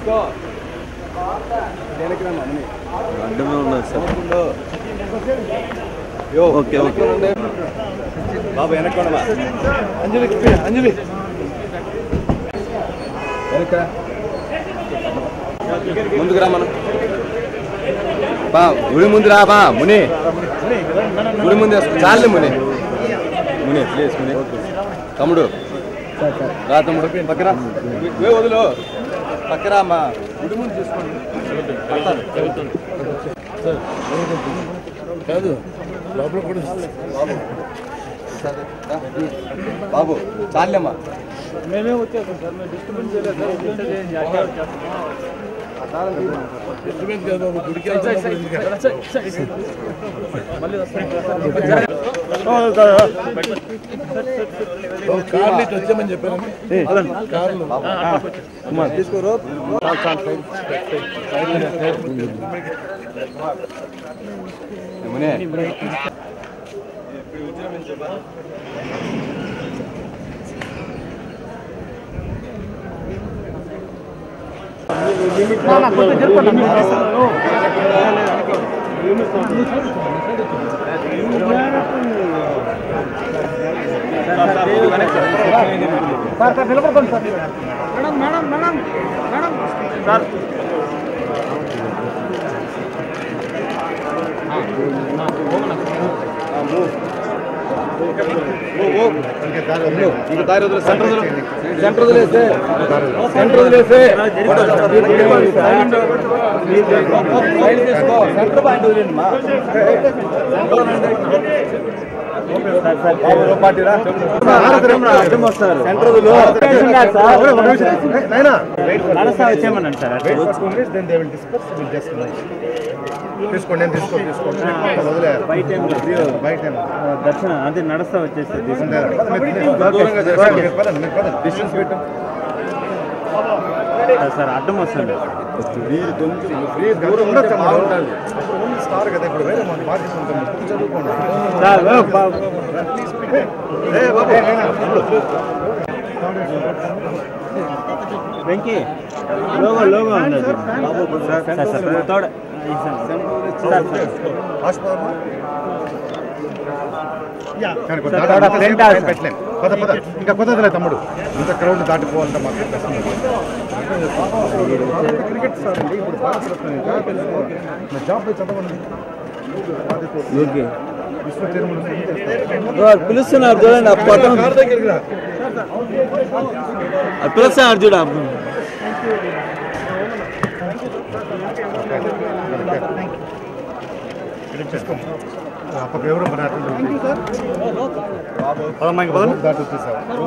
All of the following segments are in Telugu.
అడ్డమే ఉన్నది సార్ ఓకే ఓకే బాబు వెనక్కొండమా అంజలి అంజలి వెనక ముందుకు రా మనం బా గుడి ముందు రా బా ముని గుడి ముందు వేసుకో. చాలే ముని ముని ప్లీజ్ ముని తమ్ముడు రా తమ్ముడు పక్కరా వే వదులు పక్కరా అమ్మా గుడి ముందు చూసుకోండి కాదు లోపల కూడా బాబు చాలేమ్మా మేమే వచ్చేస్తాం సార్ మేము డిస్టర్బెన్స్ చేయలేదు సార్ డిస్టర్బెన్స్ చేయండి అట్టే వచ్చేస్తాం డిస్టర్బెన్స్ కాదు బాబు గుడికి వెళ్తున్నప్పుడు ఎందుకంటే మళ్ళీ వస్తాం ఓ, కార్లు ఇటు వచ్చామని చెప్పాను కార్లు తీసుకోరు మునే ఇంక దారి వదిలే సెంటర్ వదిలే సెంటర్ వదిలేసే సెంటర్ వదిలేసే సైడ్ తీసుకో సెంటర్ పాయింట్ వదిలేండి మా సెంటర్ వదిలు నడుస్తా వచ్చేయమన్నాను సార్ తీసుకోండి నేను తీసుకో తీసుకోండి వదిలే బయట ఏం లేదు. బయట ఏం లేదు. దర్శనం అదే నడుస్తా వచ్చేసి దూరంగా చేసుకోండి. డిస్టెన్స్ పెట్టు సార్ అడ్డం వస్తుంది మీరు కొంచెం ఫ్రీ దూరం ఉండొచ్చు అమ్మా. స్టార్ కదా ఇప్పుడు వేరే మాకు బాధ్యత ఉంటుంది బుక్ చదువుకోండి ఏ బాబు వెంకీ లోగో లోగో ఉంది అది. సార్ సార్ సార్ తోడ సార్ సార్ హాస్పిటల్ కానీ కొద్ది సార్, దాటి తోడ ఫ్రంట్ టైం హాస్. పెట్టలేం పద పద ఇంకా కుదరదులే తమ్ముడు ఇంత క్రౌడ్ దాటిపోవాలంటే మాకు కష్టం క్రికెట్ సార్ అండి ఇప్పుడు భారతరత్న ఇంకా తెలుసుకో నా జాబ్ పోయి చదవండి ఓకే విశ్వ తిరుమల పిలుస్తున్నారు చూడండి ఆ పక్కన కార్ దగ్గరికి రా ఆ పిలుస్తున్నారు చూడ అప్పటి ఎవరు మన అటువంటి దాటి వచ్చేసావు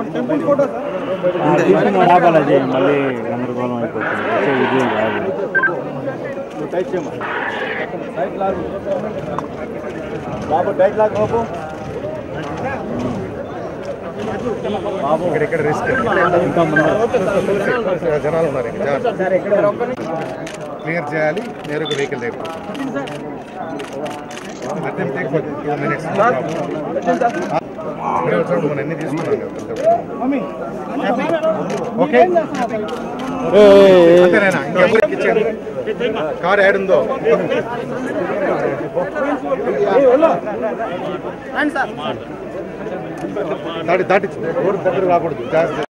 రాబాలజీ మళ్ళీ గందరగోళం అయిపోతుంది సో ఇది రాదు బాబు టైట్ లాక్ బాబు ఇక్కడ ఇక్కడ రిస్క్ ఇంకా ముందు జనాలు ఉన్నారు ఇక్కడ జాగ్రత్త. క్లియర్ చేయాలి నేరుగా వెహికల్ దగ్గర అటెంప్ట్ టేక్ మినిట్స్ ఇక్కడే వచ్చినప్పుడు మనం అన్ని తీసుకున్నాం కదా ఓకే అంతేనా ఇంకెవరికి ఇచ్చేయండి కార్ యాడ్ ఉందో దాటి దాటి రోడ్డు దగ్గర రాకూడదు జాగ్రత్త